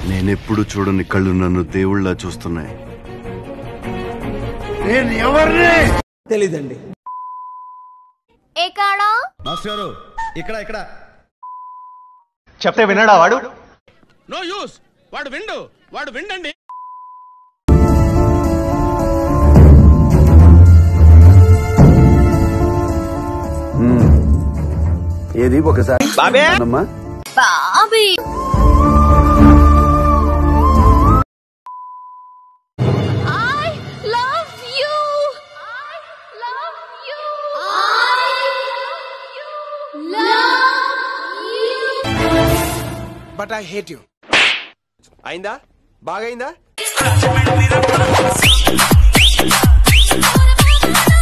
నేనెప్పుడు చూడని కళ్ళు నన్ను దేవుళ్ళ చూస్తున్నాయి నేను ఎవరిని తెలీదండి ఎక్కడా మాస్టర్ ఇక్కడ ఇక్కడ చెప్తే వినడా వాడు నో యూస్ వాడు విండు వాడు విండండి ఏది ఒకసారి అమ్మా బాబీ I love you. I love you. I love you. But I hate you అయిందా బాగైందా Love you.